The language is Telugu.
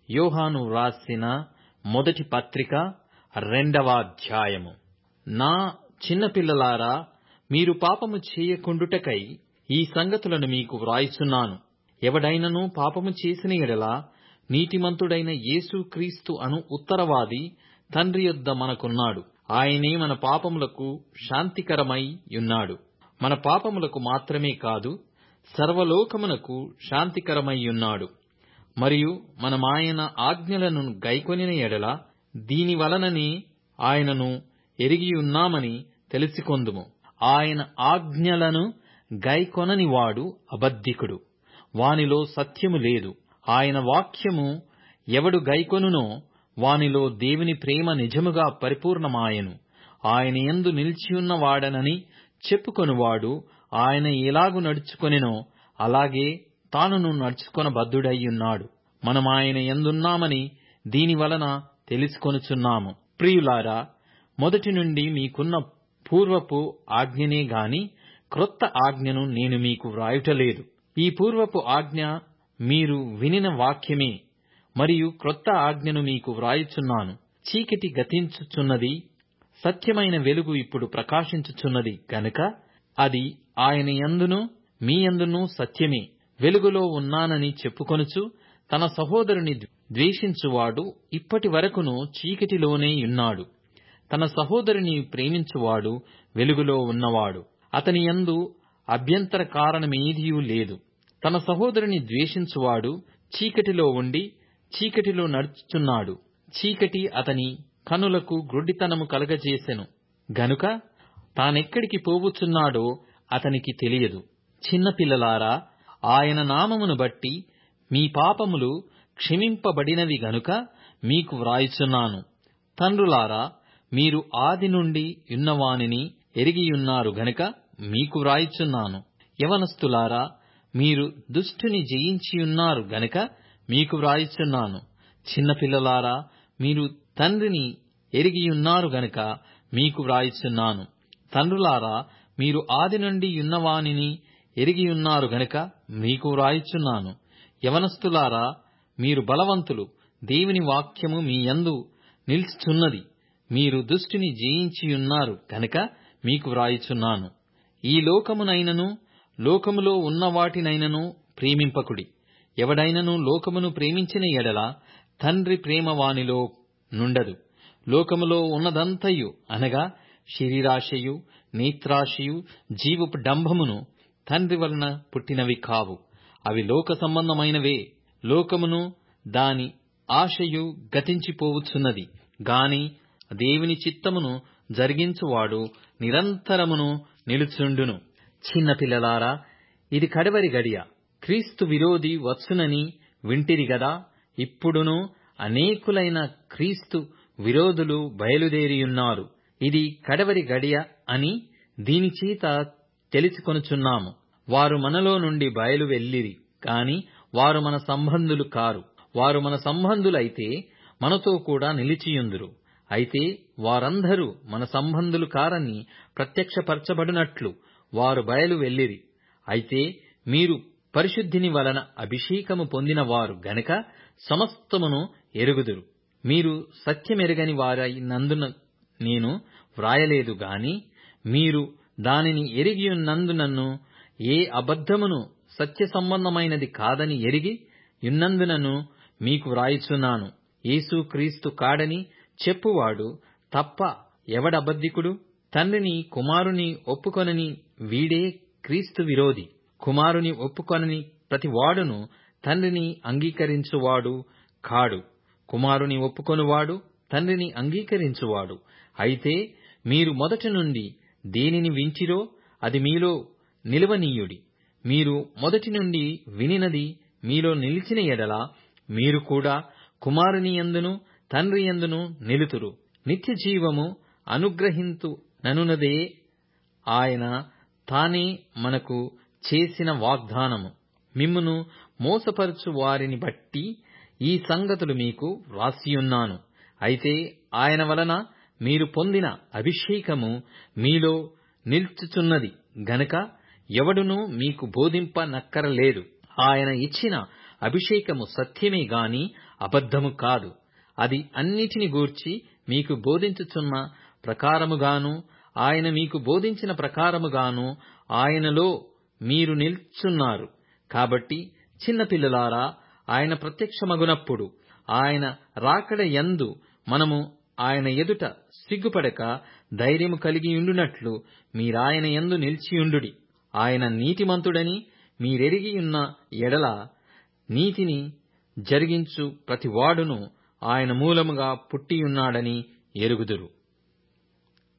యోహాను వ్రాసిన మొదటి పత్రిక రెండవ అధ్యాయము నా చిన్నపిల్లలారా మీరు పాపము చేయకుండుటకై ఈ సంగతులను మీకు వ్రాయుచున్నాను ఎవడైనను పాపము చేసిన ఎడల నీతిమంతుడైన యేసు క్రీస్తు అను ఉత్తరవాది తండ్రి యొద్ద మనకున్నాడు ఆయనే మన పాపములకు శాంతికరమై యున్నాడు మన పాపములకు మాత్రమే కాదు సర్వలోకమునకు శాంతికరమై యున్నాడు మరియు మనమాయన ఆజ్ఞలను గైకొనిన ఎడల దీని వలననే ఆయనను ఎరిగియున్నామని తెలిసికొందుము ఆయన ఆజ్ఞలను గైకొనని వాడు అబద్ధికుడు వానిలో సత్యము లేదు ఆయన వాక్యము ఎవడు గైకొనునో వానిలో దేవుని ప్రేమ నిజముగా పరిపూర్ణమాయెను ఆయన యందు నిలిచియున్న వాడనని చెప్పుకొనువాడు ఆయన ఎలాగు నడుచుకొనెనో అలాగే తానును నడుచుకొనబద్ధుడయ్యున్నాడు మనమాయన యందున్నామని దీని వలన తెలుసుకొనుచున్నాము ప్రియులారా మొదటి నుండి మీకున్న పూర్వపు ఆజ్ఞనే గాని క్రొత్త ఆజ్ఞను నేను మీకు వ్రాయుటలేదు ఈ పూర్వపు ఆజ్ఞ మీరు వినిన వాక్యమే మరియు క్రొత్త ఆజ్ఞను మీకు వ్రాయుచున్నాను చీకటి గతించుచున్నది సత్యమైన వెలుగు ఇప్పుడు ప్రకాశించుచున్నది గనుక అది ఆయన యందును మీ యందును సత్యమే వెలుగులో ఉన్నానని చెప్పుకొనుచు తన సహోదరుని ద్వేషించువాడు ఇప్పటి వరకును చీకటిలోనే యున్నాడు తన సహోదరుని ప్రేమించువాడు వెలుగులో ఉన్నవాడు అతని యందు అభ్యంతర కారణమేదియూ లేదు తన సహోదరుని ద్వేషించువాడు చీకటిలో ఉండి చీకటిలో నడుచుచున్నాడు చీకటి అతని కనులకు గ్రుడ్డితనము కలగజేసెను గనుక తానెక్కడికి పోవుచున్నాడో అతనికి తెలియదు చిన్నపిల్లలారా ఆయన నామమును బట్టి మీ పాపములు క్షమింపబడినవి గనుక మీకు వ్రాయుచున్నాను తండ్రులారా మీరు ఆది నుండి యున్నవానిని ఎరిగియున్నారు గనుక మీకు వ్రాయుచున్నాను యవనస్తులారా మీరు దుష్టుని జయించియున్నారు గనుక మీకు వ్రాయుచున్నాను చిన్నపిల్లలారా మీరు తండ్రిని ఎరిగియున్నారు గనుక మీకు వ్రాయుచున్నాను తండ్రులారా మీరు ఆది నుండి యున్నవానిని ఎరిగియున్నారు గనుక మీకు వ్రాయుచున్నాను యవనస్తులారా మీరు బలవంతులు దేవుని వాక్యము మీ యందు నిల్చుచున్నది మీరు దుష్టిని జయించియున్నారు గనుక మీకు వ్రాయుచున్నాను ఈ లోకమునైనను లోకములో ఉన్న వాటినైనను ప్రేమింపకుడి ఎవడైనను లోకమును ప్రేమించిన ఎడల తండ్రి ప్రేమ వానిలో నుండదు లోకములో ఉన్నదంతయు అనగా శరీరాశయు నేత్రాశయు జీవపు డంభమును తండ్రి వలన పుట్టినవి కావు అవి లోక సంబంధమైనవే లోకమును దాని ఆశయు గతించిపోవచ్చున్నది గాని దేవుని చిత్తమును జరిగించువాడు నిరంతరమును నిలుచుండును చిన్నపిల్లలారా ఇది కడవరి గడియ క్రీస్తు విరోధి వచ్చునని వింటిరి గదా ఇప్పుడును అనేకులైన క్రీస్తు విరోధులు బయలుదేరియున్నారు ఇది కడవరి గడియ అని దీని చేత తెలుసుకొనుచున్నాము వారు మనలో నుండి బయలు వెళ్ళిరి కాని వారు మన సంబంధులు కారు వారు మన సంబంధులైతే మనతో కూడా నిలిచియుందురు అయితే వారందరూ మన సంబంధులు కారని ప్రత్యక్షపరచబడినట్లు వారు బయలు వెళ్ళిరి అయితే మీరు పరిశుద్ధిని వలన అభిషేకము పొందిన వారు గనక సమస్తమును ఎరుగుదురు మీరు సత్యమెరగని వారైనందున నేను వ్రాయలేదు గాని మీరు దానిని ఎరిగియున్నందునను ఏ అబద్ధమును సత్య సంబంధమైనది కాదని ఎరిగి యున్నందునను మీకు వ్రాయుచున్నాను యేసు క్రీస్తు కాడని చెప్పువాడు తప్ప ఎవడబద్ధికుడు తండ్రిని కుమారుని ఒప్పుకొనని వీడే క్రీస్తు విరోధి కుమారుని ఒప్పుకొనని ప్రతి వాడును తండ్రిని అంగీకరించువాడు కాడు కుమారుని ఒప్పుకొనువాడు తండ్రిని అంగీకరించువాడు అయితే మీరు మొదటి నుండి దేనిని వించిరో అది మీలో నిలవనీయుడి మీరు మొదటి నుండి వినినది మీలో నిలిచిన ఎడల మీరు కూడా కుమారుని యందును తండ్రి యందును నిలుతురు నిత్య జీవము అనుగ్రహింతు ననునదే ఆయన తానే మనకు చేసిన వాగ్దానము మిమ్మును మోసపరచు వారిని బట్టి ఈ సంగతులు మీకు వ్రాసియున్నాను అయితే ఆయన వలన మీరు పొందిన అభిషేకము మీలో నిల్చుచున్నది గనుక ఎవడునూ మీకు బోధింపనక్కరలేదు ఆయన ఇచ్చిన అభిషేకము సత్యమే గాని అబద్ధము కాదు అది అన్నిటిని గూర్చి మీకు బోధించుచున్న ప్రకారముగాను ఆయన మీకు బోధించిన ప్రకారముగాను ఆయనలో మీరు నిల్చున్నారు కాబట్టి చిన్న పిల్లలారా ఆయన ప్రత్యక్షమగునప్పుడు ఆయన రాకడ యందు మనము ఆయన ఎదుట సిగ్గుపడక ధైర్యము కలిగియుండునట్లు మీరాయన యందు నిలిచియుండుడి ఆయన నీతిమంతుడని మీరెరిగియున్న ఎడల నీతిని జరిగించు ప్రతివాడును ఆయన మూలముగా పుట్టియున్నాడని ఎరుగుదురు